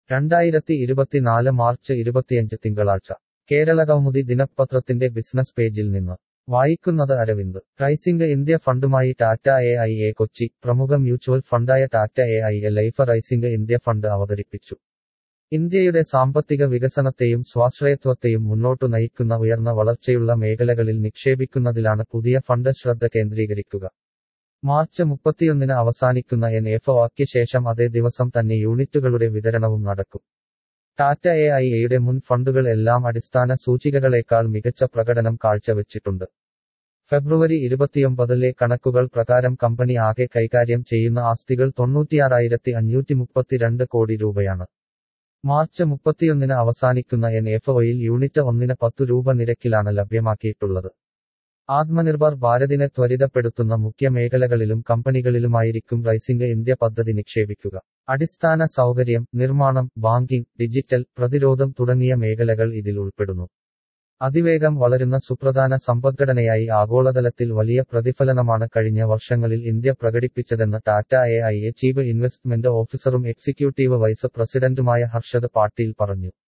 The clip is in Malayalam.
രണ്ടായിരത്തി ഇരുപത്തിനാല് മാർച്ച് ഇരുപത്തിയഞ്ച് തിങ്കളാഴ്ച കേരളകൗമുദി ദിനപത്രത്തിന്റെ ബിസിനസ് പേജിൽ നിന്ന് വായിക്കുന്നത് അരവിന്ദ് റൈസിംഗ് ഇന്ത്യ ഫണ്ടുമായി Tata A I A Kochi പ്രമുഖ മ്യൂച്വൽ ഫണ്ടായ Tata A I A life rising India fund അവതരിപ്പിച്ചു ഇന്ത്യയുടെ സാമ്പത്തിക വികസനത്തെയും സ്വാശ്രയത്വത്തെയും മുന്നോട്ടു നയിക്കുന്ന ഉയർന്ന വളർച്ചയുള്ള മേഖലകളിൽ നിക്ഷേപിക്കുന്നതിലാണ് പുതിയ ഫണ്ട് ശ്രദ്ധ കേന്ദ്രീകരിക്കുക മാർച്ച് മുപ്പത്തിയൊന്നിന് അവസാനിക്കുന്ന എൻ എഫ് ഒക്ക് ശേഷം അതേ ദിവസം തന്നെ യൂണിറ്റുകളുടെ വിതരണവും നടക്കും ടാറ്റ എ ഐ എയുടെ മുൻ ഫണ്ടുകൾ എല്ലാം അടിസ്ഥാന സൂചികകളേക്കാൾ മികച്ച പ്രകടനം കാഴ്ചവെച്ചിട്ടുണ്ട് ഫെബ്രുവരി ഇരുപത്തിയൊമ്പതിലെ കണക്കുകൾ പ്രകാരം കമ്പനി ആകെ കൈകാര്യം ചെയ്യുന്ന ആസ്തികൾ തൊണ്ണൂറ്റിയാറായിരത്തി അഞ്ഞൂറ്റി മുപ്പത്തിരണ്ട് കോടി രൂപയാണ് മാർച്ച് മുപ്പത്തിയൊന്നിന് അവസാനിക്കുന്ന എൻ എഫ് ഒയിൽ യൂണിറ്റ് ഒന്നിന് പത്തു രൂപ നിരക്കിലാണ് ലഭ്യമാക്കിയിട്ടുള്ളത് ആത്മനിർഭർ ഭാരതിനെ ത്വരിതപ്പെടുത്തുന്ന മുഖ്യ മേഖലകളിലും കമ്പനികളിലുമായിരിക്കും റൈസിംഗ് ഇന്ത്യ പദ്ധതി നിക്ഷേപിക്കുക അടിസ്ഥാന സൗകര്യം നിർമ്മാണം ബാങ്കിംഗ് ഡിജിറ്റൽ പ്രതിരോധം തുടങ്ങിയ മേഖലകൾ ഇതിൽ ഉൾപ്പെടുന്നു അതിവേഗം വളരുന്ന സുപ്രധാന സമ്പദ്ഘടനയായി ആഗോളതലത്തിൽ വലിയ പ്രതിഫലനമാണ് കഴിഞ്ഞ വർഷങ്ങളിൽ ഇന്ത്യ പ്രകടിപ്പിച്ചതെന്ന് Tata A I A chief investment ഓഫീസറും എക്സിക്യൂട്ടീവ് വൈസ് പ്രസിഡന്റുമായ ഹർഷദ് പാട്ടീൽ പറഞ്ഞു